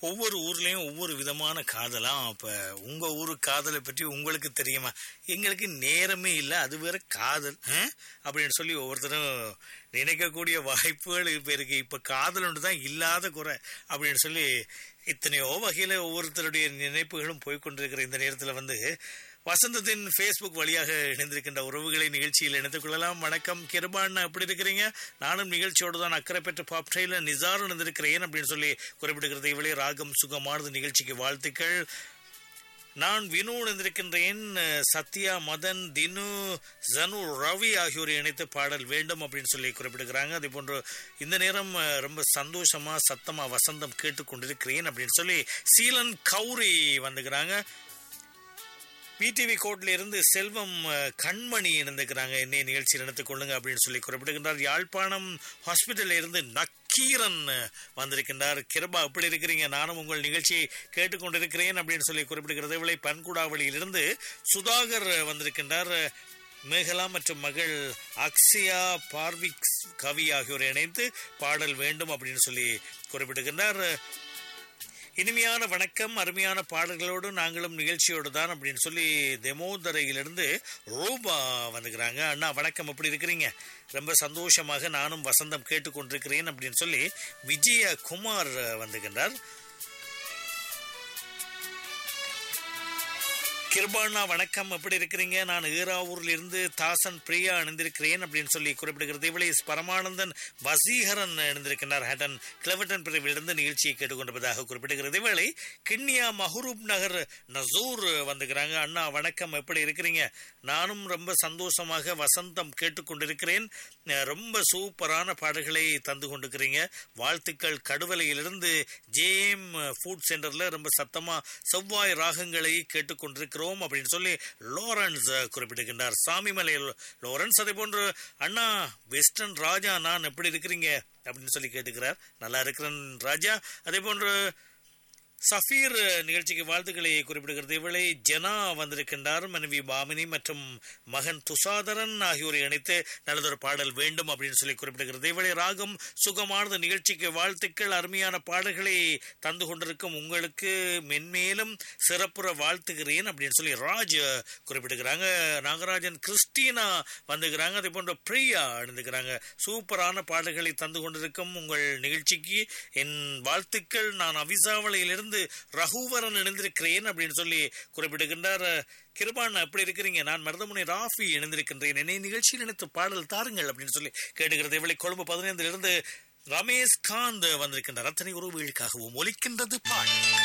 ஒவ்வொரு ஊர்லயும் ஒவ்வொரு விதமான காதலாம் அப்ப உங்க ஊரு காதலை பற்றி உங்களுக்கு தெரியுமா எங்களுக்கு நேரமே இல்லை அது வேற காதல் ஆ? அப்படின்னு சொல்லி ஒவ்வொருத்தரும் நினைக்கக்கூடிய வாய்ப்புகள் இப்ப இருக்கு இப்ப காதல் ஒன்று தான் இல்லாத குறை அப்படின்னு சொல்லி இத்தனையோ வகையில ஒவ்வொருத்தருடைய நினைப்புகளும் போய்கொண்டிருக்கிற இந்த நேரத்துல வந்து வசந்தத்தின் ஃபேஸ்புக் வழியாக இணைந்திருக்கின்ற உறவுகளை நிகழ்ச்சியில் இணைத்துக் கொள்ளலாம் வணக்கம் கிருபான் எப்படி இருக்கிறீங்க நானும் நிகழ்ச்சியோடு தான் அக்கறை பெற்ற பாப்டைல நிசார் இணைந்திருக்கிறேன் அப்படின்னு சொல்லி குறிப்பிடுகிறது இவளே ராகம் சுகமானது நிகழ்ச்சிக்கு வாழ்த்துக்கள் நான் வினு இணைந்திருக்கின்றேன் சத்யா மதன் தினு ஜனு ரவி ஆகியோரை இணைத்து பாடல் வேண்டும் அப்படின்னு சொல்லி குறிப்பிடுகிறாங்க அதே போன்று இந்த நேரம் அஹ், ரொம்ப சந்தோஷமா சத்தமா வசந்தம் கேட்டுக்கொண்டிருக்கிறேன் அப்படின்னு சொல்லி சீலன் கௌரி வந்துக்கிறாங்க பிடிவி கோட்ல இருந்து செல்வம் அஹ், கண்மணி இணைந்துக்கிறாங்க என்னை நிகழ்ச்சியில் நடத்திக் கொள்ளுங்க அப்படின்னு சொல்லி குறிப்பிடுகின்றார் யாழ்ப்பாணம் ஹாஸ்பிட்டல்ல இருந்து நக்கீரன் அஹ், வந்திருக்கின்றார் கிருபா எப்படி இருக்கிறீங்க நானும் உங்கள் நிகழ்ச்சியை கேட்டுக்கொண்டிருக்கிறேன் அப்படின்னு சொல்லி குறிப்பிடுகிறது இவளை பன்குடாவளியிலிருந்து சுதாகர் அஹ், வந்திருக்கின்றார் மேகலா மற்றும் மகள் அக்ஷயா பார்விக் கவி ஆகியோரை இணைத்து பாடல் வேண்டும் அப்படின்னு சொல்லி குறிப்பிடுகின்றார் இனிமையான வணக்கம் அருமையான பாடல்களோடு நாங்களும் நிகழ்ச்சியோடு தான் அப்படின்னு சொல்லி தெமோதரையிலிருந்து ரூபா வந்துக்கிறாங்க அண்ணா வணக்கம் எப்படி இருக்கிறீங்க ரொம்ப சந்தோஷமாக நானும் வசந்தம் கேட்டுக்கொண்டிருக்கிறேன் அப்படின்னு சொல்லி விஜய குமார் வந்துகின்றார் கிருபாண்ணா வணக்கம் எப்படி இருக்கிறீங்க நான் ஈராவூர்ல இருந்து தாசன் பிரியா இணைந்திருக்கிறேன் அப்படின்னு சொல்லி குறிப்பிடுகிறது இவளை பரமானந்தன் வசீகரன் இணைந்திருக்கிறார் ஹேட்டன் கிளவட்டன் பிரிவிலிருந்து நிகழ்ச்சியை கேட்டுக்கொண்டிருப்பதாக குறிப்பிடுகிறது இவளை கிண்ணியா மஹரூப் நகர் நசூர் வந்துக்கிறாங்க அண்ணா வணக்கம் எப்படி இருக்கிறீங்க நானும் ரொம்ப சந்தோஷமாக வசந்தம் கேட்டுக்கொண்டிருக்கிறேன் அஹ் ரொம்ப சூப்பரான பாடல்களை தந்து கொண்டிருக்கிறீங்க வாழ்த்துக்கள் கடுவலையிலிருந்து ஜேஎம் ஃபுட் சென்டர்ல ரொம்ப சத்தமா செவ்வாய் ராகங்களை கேட்டுக்கொண்டிருக்கிறோம் அப்படின்னு சொல்லி லாரன்ஸ் அஹ், குறிப்பிடுகின்றார் சாமிமலை லாரன்ஸ் அதே போன்று அண்ணா வெஸ்டர்ன் ராஜா நான் எப்படி இருக்கிறீங்க அப்படின்னு சொல்லி கேட்டுக்கிறார் நல்லா இருக்கிறேன் ராஜா அதே போன்று சஃபீர் நிகழ்ச்சிக்கு வாழ்த்துக்களை குறிப்பிடுகிறது இவளை ஜனா வந்திருக்கின்றார் மனைவி பாமினி மற்றும் மகன் துசாதரன் ஆகியோரை இணைத்து நல்லதொரு பாடல் வேண்டும் அப்படின்னு சொல்லி குறிப்பிடுகிறது இவளை ராகம் சுகமானது நிகழ்ச்சிக்கு வாழ்த்துக்கள் அருமையான பாடல்களை தந்து கொண்டிருக்கும் உங்களுக்கு மென்மேலும் சிறப்புற வாழ்த்துகிறேன் அப்படின்னு சொல்லி ராஜ் குறிப்பிடுகிறாங்க நாகராஜன் கிறிஸ்டினா வந்துக்கிறாங்க அதே போன்ற பிரியா அணிந்துக்கிறாங்க சூப்பரான பாடல்களை தந்து கொண்டிருக்கும் உங்கள் நிகழ்ச்சிக்கு என் வாழ்த்துக்கள் நான் அவிசாவளையிலிருந்து ரகுவரன் இணைந்திருக்கிறேன் அப்படின்னு சொல்லி குறிப்பிடுகின்றார் கிருபான் எப்படி இருக்கிறீங்க நான் மருதமுனை ராஃபி இணைந்திருக்கின்றேன் என்னை நிகழ்ச்சியில் இணைத்து பாடல் தாருங்கள் அப்படின்னு சொல்லி கேட்டுக்கிறது இவளை கொழும்பு பதினைந்திலிருந்து ரமேஷ் காந்த் வந்திருக்கின்றார் அத்தனை உறவுகளுக்காகவும் ஒலிக்கின்றது பாடல்